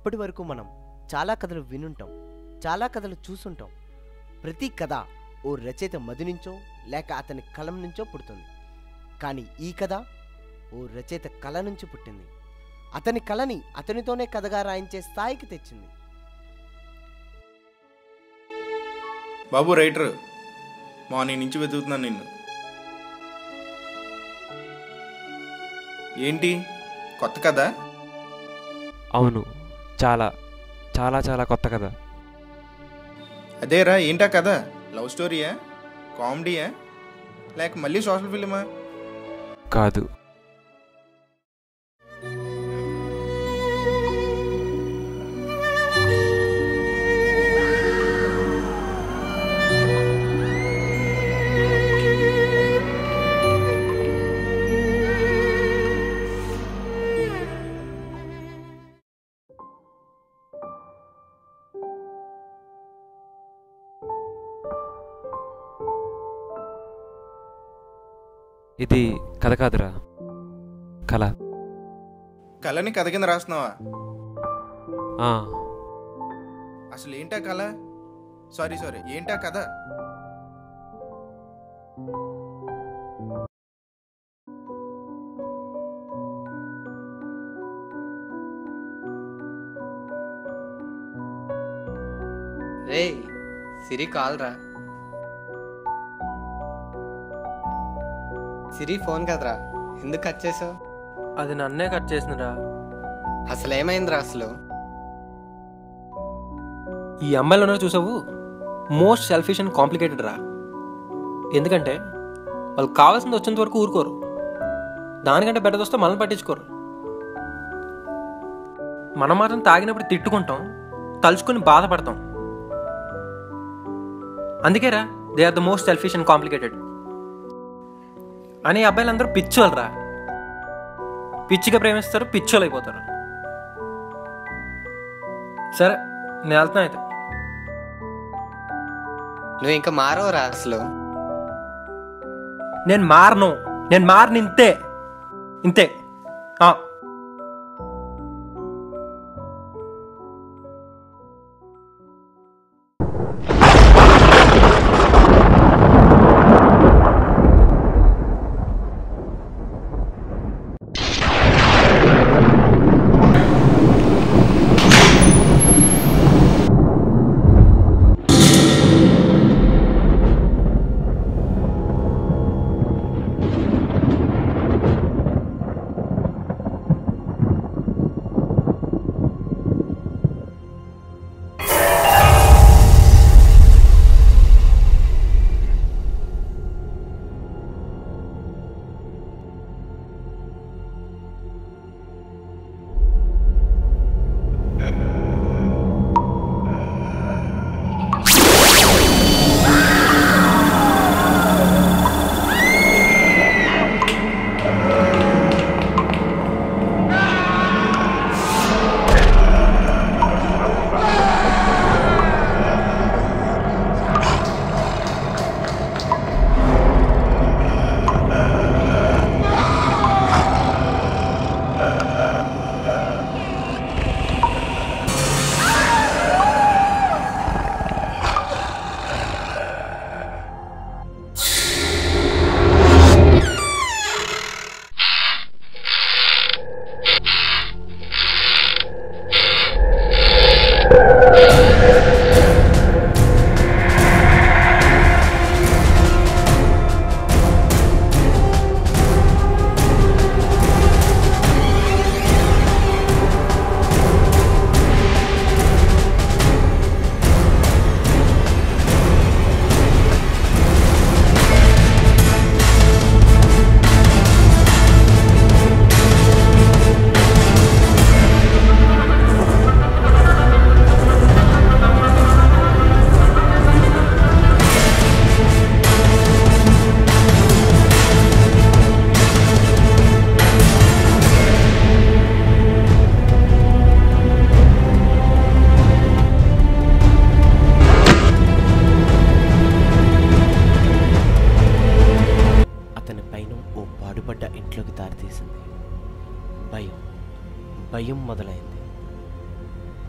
ఇప్పటి వరకు మనం చాలా కథలు వినుంటాం చాలా కథలు చూసుంటాం ప్రతి కథ ఓ రచయిత మది నుంచో లేక అతని కలం నుంచో పుడుతుంది కానీ ఈ కథ ఓ రచయిత కళ నుంచి పుట్టింది అతని కళని అతనితోనే కథగా రాయించే స్థాయికి తెచ్చింది బాబు రైటర్ మార్నింగ్ నుంచి వెతుకుతున్నాను నిన్ను ఏంటి కొత్త కదా అవును చాలా చాలా చాలా కొత్త కథ అదేరా ఏంటా కదా లవ్ స్టోరీయా కామెడీయా లేక మళ్ళీ సోషల్ ఫిలిమా కాదు ఇది కథ కాదురా కళ కళని కథ కింద రాస్తున్నావా ఆ, అసలు ఏంటా కళ సారీ సారీ ఏంటా కథ రే సిరి కాల్రా సిరి ఫోన్ కదరా ఎందుకు కట్ చేసావు అది నన్నే కట్ చేసిందిరా అసలు ఏమైందిరా అసలు ఈ అమ్మాయిలు ఉన్నారు చూసావు మోస్ట్ సెల్ఫిష్ అండ్ కాంప్లికేటెడ్ రా ఎందుకంటే వాళ్ళు కావాల్సింది వచ్చేంత వరకు ఊరుకోరు దానికంటే బెటర్ వస్తే మనల్ని పట్టించుకోరు మనం మాత్రం తాగినప్పుడు తిట్టుకుంటాం తలుచుకుని బాధపడతాం అందుకేరా they are the most selfish and complicated అని అబ్బాయిలందరూ పిచ్చోళ్ళు రా పిచ్చిగా ప్రేమిస్తారు పిచ్చోళ్ళు అయిపోతారు సరే నేను వెళ్తున్నా అయితే నువ్వు ఇంకా మారవరా అసలు నేను మారను నేను మారను ఇంతే ఇంతే ఆ. అతని పైన ఓ పాడుపడ్డ ఇంట్లోకి దారితీసింది భయం భయం మొదలైంది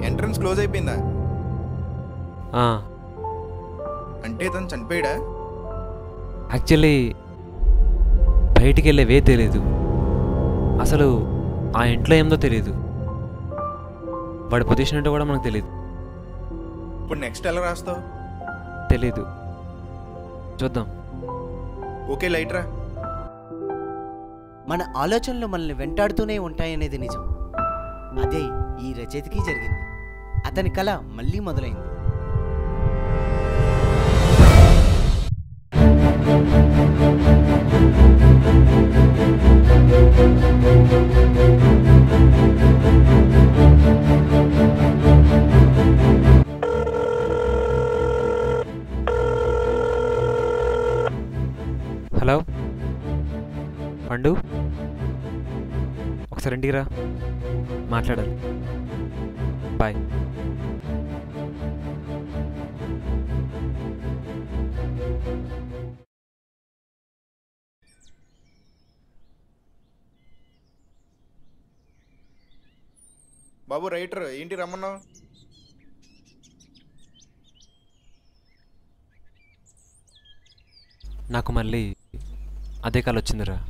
ఎంట్రన్స్ క్లోజ్ అయిపోయిందా ఆ, అంటే తను చనిపోయాడా యాక్చువల్లీ బయటికి వెళ్ళే వే తెలీదు అసలు ఆ ఇంట్లో ఏందో తెలియదు వాడి పొజిషన్ ఏంటో కూడా మనకు తెలియదు ఇప్పుడు నెక్స్ట్ ఎలా రాస్తావు తెలీదు చూద్దాం ఓకే లైట్రా మన ఆలోచనలు మనల్ని వెంటాడుతూనే ఉంటాయనేది నిజం అదే ఈ రచయితకి జరిగింది అతని కళ మళ్ళీ మొదలైంది హలో పండు ఒకసారి ఇంటికి రా మాట్లాడాలి బాయ్ బాబు రైటర్ ఏంటి రమ్మన్నావు నాకు మళ్ళీ అదే కాల్ వచ్చిందిరా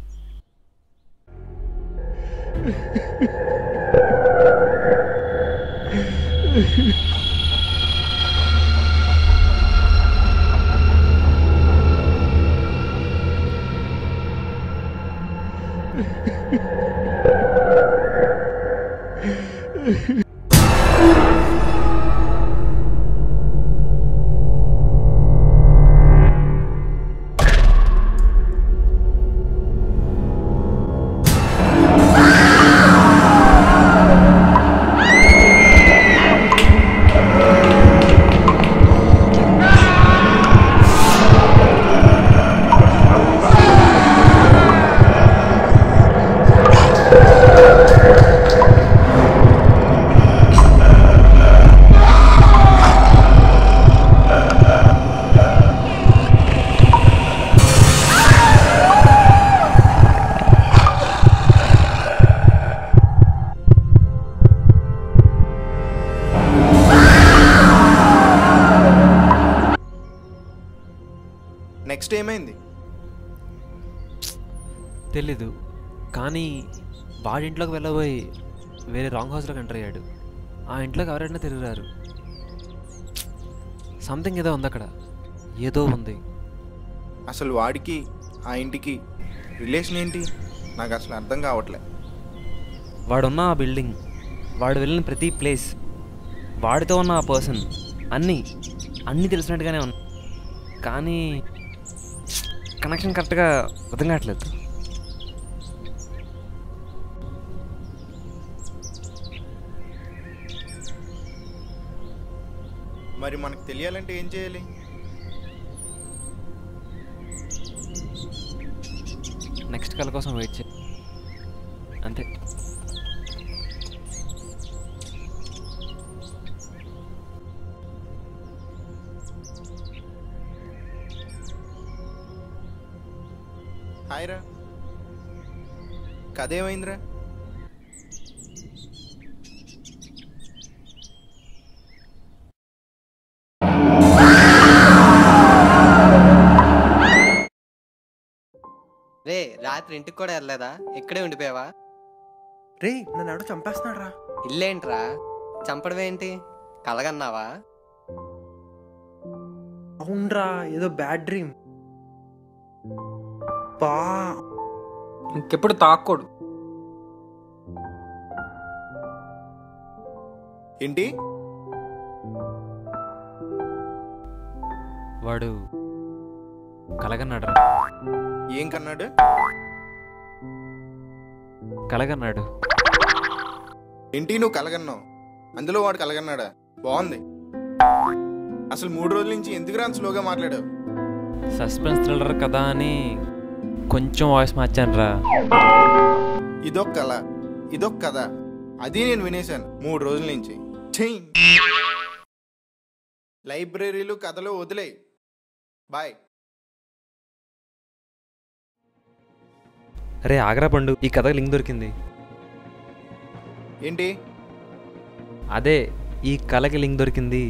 నెక్స్ట్ ఏమైంది తెలీదు కానీ వాడి ఇంట్లోకి వెళ్ళబోయి వేరే రాంగ్ హౌస్లోకి ఎంటర్ అయ్యాడు ఆ ఇంట్లోకి ఎవరైనా తిరిగారు సంథింగ్ ఏదో ఉంది అక్కడ ఏదో ఉంది అసలు వాడికి ఆ ఇంటికి రిలేషన్ ఏంటి నాకు అసలు అర్థం కావట్లే వాడున్న ఆ బిల్డింగ్ వాడు వెళ్ళిన ప్రతి ప్లేస్ వాడితో ఉన్న ఆ పర్సన్ అన్నీ అన్నీ తెలిసినట్టుగానే ఉంది కానీ కనెక్షన్ కరెక్ట్గా అర్థం కావట్లేదు మరి మనకు తెలియాలంటే ఏం చేయాలి నెక్స్ట్ కల కోసం వెయిట్ చే అంతే హాయ్ రా కథ ఏమైందిరా రే రాత్రి ఇంటికి కూడా వెళ్ళలేదా ఇక్కడే ఉండిపోయావా రే నన్ను ఎవడో చంపేస్తున్నాడు రా ఇల్లేంట్రా చంపడం ఏంటి కలగన్నావా అవునరా ఏదో బ్యాడ్ డ్రీమ్ బా ఇంకెప్పుడు తాక్కూడు ఏంటి వాడు కలగన్నాడు ఏం కన్నాడు కలగన్నాడు ఏంటి నువ్వు కలగన్నావు అందులో వాడు కలగన్నాడా బాగుంది అసలు మూడు రోజుల నుంచి ఎందుకు రాని స్లోగా మాట్లాడావు సస్పెన్స్ థ్రిల్లర్ కదా అని కొంచెం వాయిస్ మార్చాను రా ఇదొక కళ ఇదొక కథ అది నేను వినేశాను మూడు రోజుల నుంచి ఛీ! లైబ్రరీలు కథలు వదిలేయి బాయ్ రే ఆగ్రా పండు ఈ కథ లింక్ దొరికింది ఏంటి అదే ఈ కళకి లింక్ దొరికింది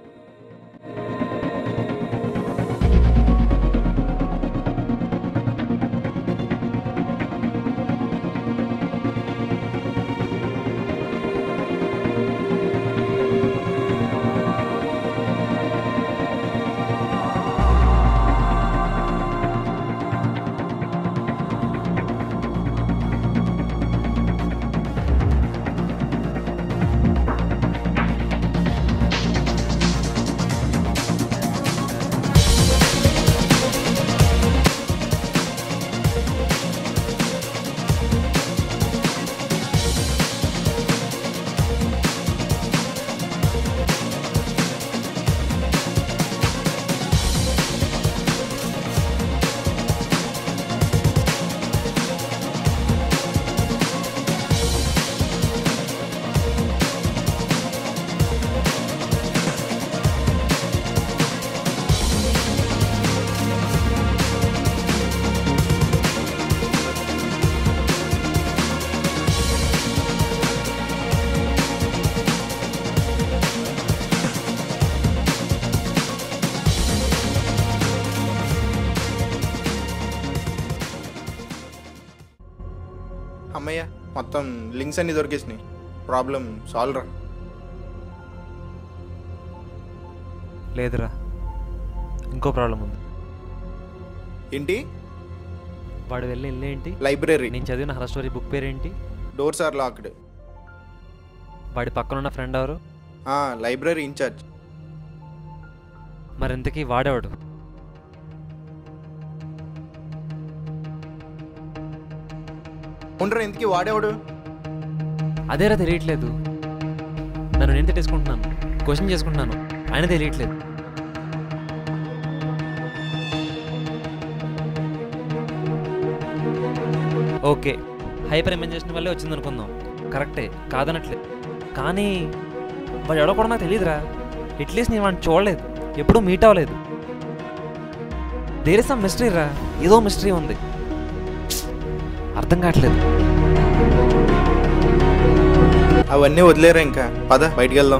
అమ్మయ్య మొత్తం లింక్స్ అన్ని దొరికేసినాయి ప్రాబ్లం సాల్వ్ రా లేదురా ఇంకో ప్రాబ్లం ఉంది ఏంటి వాడు వెళ్ళి ఇల్లు ఏంటి లైబ్రరీ నేను చదివిన హర స్టోరీ బుక్ పేరేంటి డోర్స్ ఆర్ లాక్డ్ వాడి పక్కన ఉన్న ఫ్రెండ్ ఎవరు లైబ్రరీ ఇన్ఛార్జ్ మరి ఇంతకీ వాడేవాడు ఉండరా ఇంతకీ వాడేవాడు అదేరా తెలియట్లేదు నన్ను నేను తిట్టేసుకుంటున్నాను క్వశ్చన్ చేసుకుంటున్నాను ఆయన తెలియట్లేదు ఓకే హైపర్ ఇమాజినేషన్ వల్లే వచ్చింది అనుకుందాం కరెక్టే కాదనట్లేదు కానీ వాడు ఎవడో కూడా నాకు తెలియదురా అట్లీస్ట్ నేను వాడిని చూడలేదు ఎప్పుడూ మీట్ అవ్వలేదు దేర్ ఇస్ సమ్ మిస్టరీ రా ఏదో మిస్టరీ ఉంది అర్థం కావట్లేదు అవన్నీ వదిలేరా ఇంకా పద బయటికి వెళ్దాం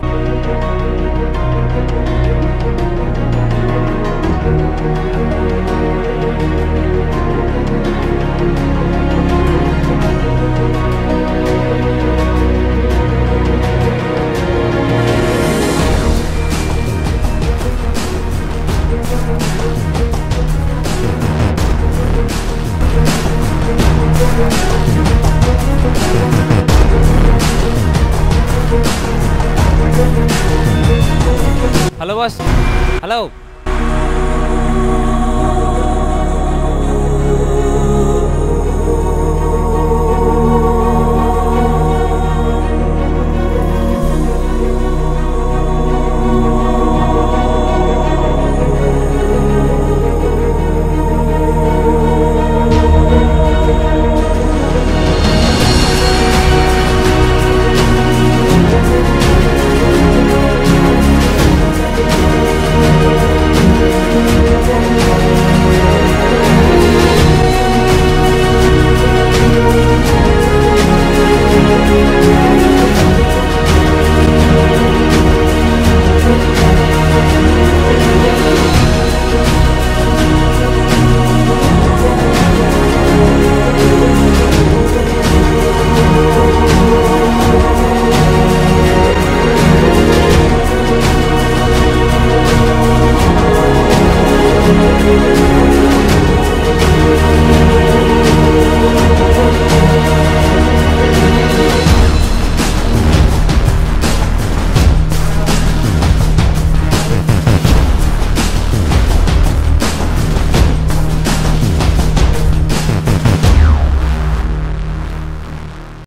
హలో బాస్ హలో